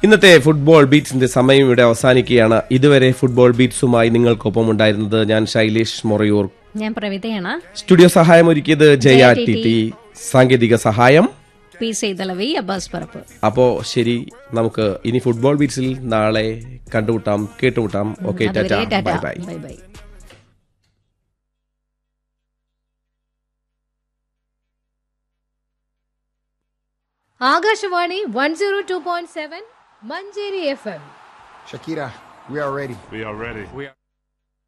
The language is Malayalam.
ഇന്നത്തെ ഫുട്ബോൾ ബീറ്റ്സിന്റെ സമയം ഇവിടെ അവസാനിക്കുകയാണ് ഇതുവരെ ഫുട്ബോൾ ബീറ്റ്സുമായി നിങ്ങൾക്കൊപ്പം ഉണ്ടായിരുന്നത് ഞാൻ ശൈലേഷ് മൊറയൂർ ഞാൻ പ്രവിതയാണ് സ്റ്റുഡിയോ സഹായം ഒരുക്കിയത് ജയ ടി ടി സാങ്കേതിക സഹായം പി സൈതലവി അബ്ബാസ് പറപ്പ് അപ്പോ ശരി നമുക്ക് ഇനി ഫുട്ബോൾ ബീറ്റ്സിൽ നാളെ കണ്ടുമുട്ടാം കേട്ടുമുട്ടാം ഓക്കെ അതുവരെ tata tata. Bye bye bye bye Akashvani one zero two point seven Manjeri F M Shakira, we are ready. We are ready. We are